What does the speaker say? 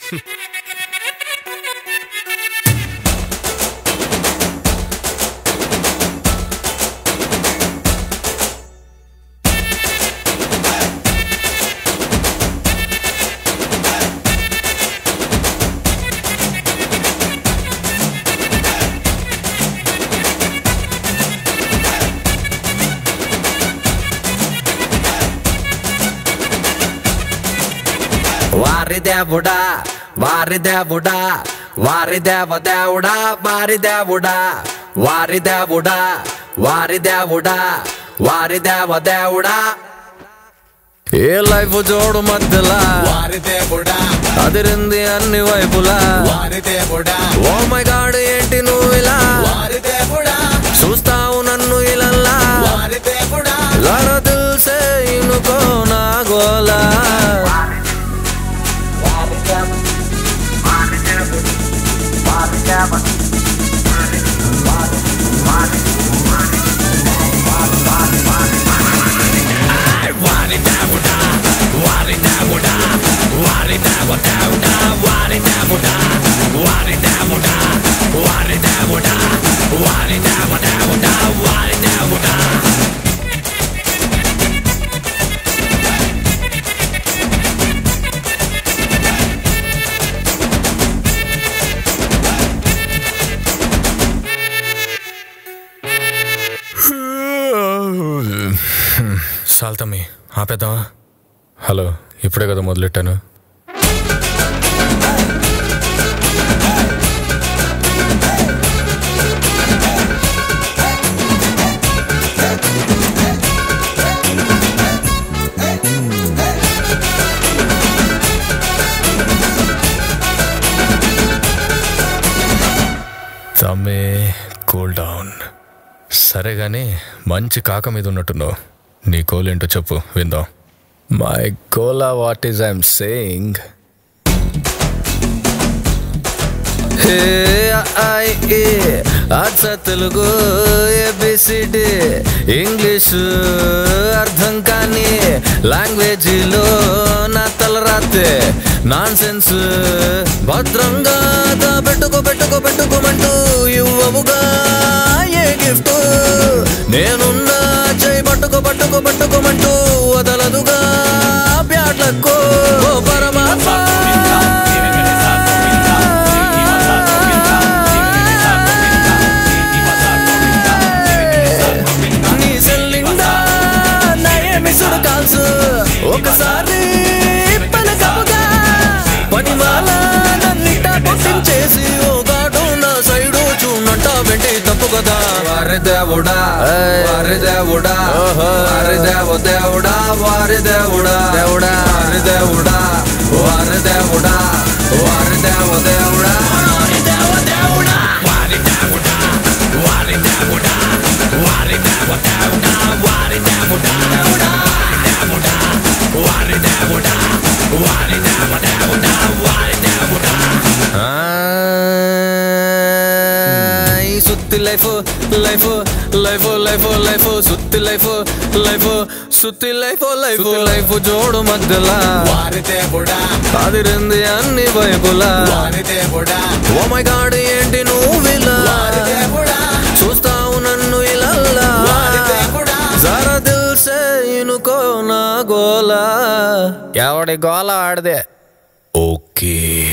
వారి దేవుడా వారి దేవుడా వారి దేవ దేవుడా వారి దేవుడా వారి దేవుడా వారి దేవుడా వారి దేవ దేవుడా ఏ లైఫ్ జోడు మధ్యలా వారి దేవుడా అదిరింది అన్ని వైపులా వారి దేవుడా ఓ మై గాడ్ ఏంటి నువ్వు ఇలా వారి దేవుడా చూస్తావు నన్ను ఇలా వారి దేవుడా జరా దిల్ సే ఇనుకో నా గోలా సాల్తమ్మి ఆపేద్దామా హలో ఇప్పుడే కదా మొదలెట్టాను తమ్మే కూల్ డౌన్ సరే గాని మంచి కాక మీద ఉన్నట్టున్నావు నీ కోల్ ఏంటో చెప్పు విందాం మై కోలా what is I'm saying hey I ఏ అచ్చ తెలుగు ఏబిసిడి ఇంగ్లీష్ అర్థం కాని లాంగ్వేజీలో నా తలరాతే నాన్ సెన్స్ భద్రంగా పెట్టుకో పెట్టుకో పెట్టుకోమంటూ ఇవ్వవుగా ఏ గిఫ్ట్ నేనున్నా చేయి పట్టుకో పట్టుకో పట్టుకోమంటూ వదలదుగా బ్యాట్లకో ఓ పరమాత్మ నీ సెల్లిందా నా మిసుడు కాల్సు ఒకసారి పలకముగా పనిమాల నన్నిట కొట్టించేసి ఓ గాడు నా సైడు చూడంట వెంటి తప్పు కదా వారి దేవుడా వారి దేవుడా వారి దేవ దేవుడా వారి దేవుడా దేవుడా వారి దేవుడా వారి దేవుడా వారి దేవ దేవుడా వారి దేవ దేవుడా వారి దేవుడా వారి దేవుడా వారి దేవ దేవుడా వారి దేవుడా దేవుడా దేవుడా వారి దేవుడా వారి దేవ దేవుడా వారి దేవుడా ఈ సుత్తి life life life life life సుత్తి లైఫ్ లైఫ్ సుత్తి లైఫ్ లైఫ్ లైఫ్ జోడు మధ్యలా వారి దేవుడా అదిరింది అన్ని వైపులా వారి దేవుడా ఓ మై గాడ్ ఏంటి నువ్వు ఇలా వారి దేవుడా చూస్తావు నన్ను ఇలా వారి దేవుడా జరా దిల్ సే ఇనుకో నా గోలా ఎవడి గోల ఆడదే ఓకే